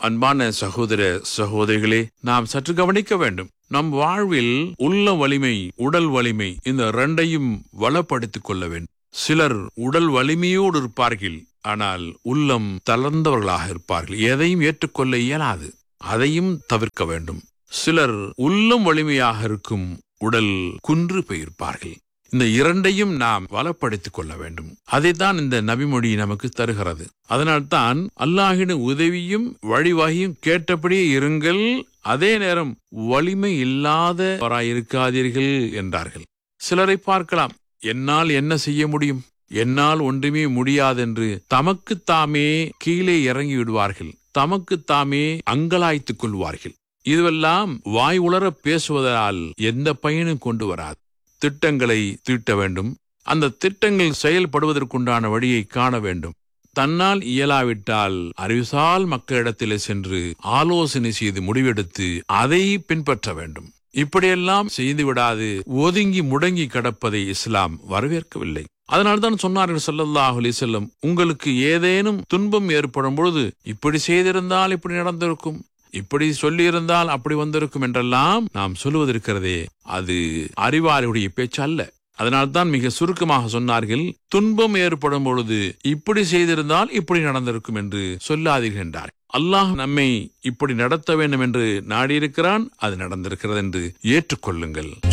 அன்பான சகோதர சகோதரிகளே நாம் சற்று கவனிக்க வேண்டும் நம் வாழ்வில் உள்ள வலிமை உடல் வலிமை இந்த இரண்டையும் வளப்படுத்திக் கொள்ள வேண்டும் சிலர் உடல் வலிமையோடு இருப்பார்கள் ஆனால் உள்ளம் தளர்ந்தவர்களாக இருப்பார்கள் எதையும் ஏற்றுக்கொள்ள இயலாது அதையும் தவிர்க்க வேண்டும் சிலர் உள்ளம் வலிமையாக இருக்கும் உடல் குன்று போயிருப்பார்கள் இந்த இரண்டையும் நாம் வளப்படுத்திக் கொள்ள வேண்டும் அதைத்தான் இந்த நபிமொழி நமக்கு தருகிறது அதனால்தான் அல்லாஹின் உதவியும் வழிவகையும் கேட்டபடியே இருங்கள் அதே நேரம் வலிமை இல்லாதவராயிருக்காதீர்கள் என்றார்கள் சிலரை பார்க்கலாம் என்னால் என்ன செய்ய முடியும் என்னால் ஒன்றுமே முடியாதென்று தமக்கு தாமே கீழே இறங்கி விடுவார்கள் தமக்கு தாமே அங்கலாய்த்துக் கொள்வார்கள் இதுவெல்லாம் வாய் உளர பேசுவதால் எந்த பயனும் கொண்டு வராது திட்டங்களை தீட்ட வேண்டும் அந்த திட்டங்கள் செயல்படுவதற்குண்டான வழியை காண வேண்டும் தன்னால் இயலாவிட்டால் அறிவுசால் மக்களிடத்தில் சென்று ஆலோசனை செய்து முடிவெடுத்து அதை பின்பற்ற வேண்டும் இப்படியெல்லாம் செய்து விடாது ஒதுங்கி முடங்கி கிடப்பதை இஸ்லாம் வரவேற்கவில்லை அதனால்தான் சொன்னார்கள் ஸல்லல்லாஹு அலைஹி வஸல்லம் உங்களுக்கு ஏதேனும் துன்பம் ஏற்படும் பொழுது இப்படி செய்திருந்தால் இப்படி நடந்திருக்கும் இப்படி சொல்லியிருந்தால் அப்படி வந்திருக்கும் என்றெல்லாம் நாம் சொல்லுவதற்கிறதே அது அறிவாளியுடைய பேச்சு அல்ல அதனால்தான் மிக சுருக்கமாக சொன்னார்கள் துன்பம் ஏற்படும் பொழுது இப்படி செய்திருந்தால் இப்படி நடந்திருக்கும் என்று சொல்லாதீர்கள் என்றார் அல்லாஹ் நம்மை இப்படி நடத்த வேண்டும் என்று நாடியிருக்கிறான் அது நடந்திருக்கிறது என்று ஏற்றுக்கொள்ளுங்கள்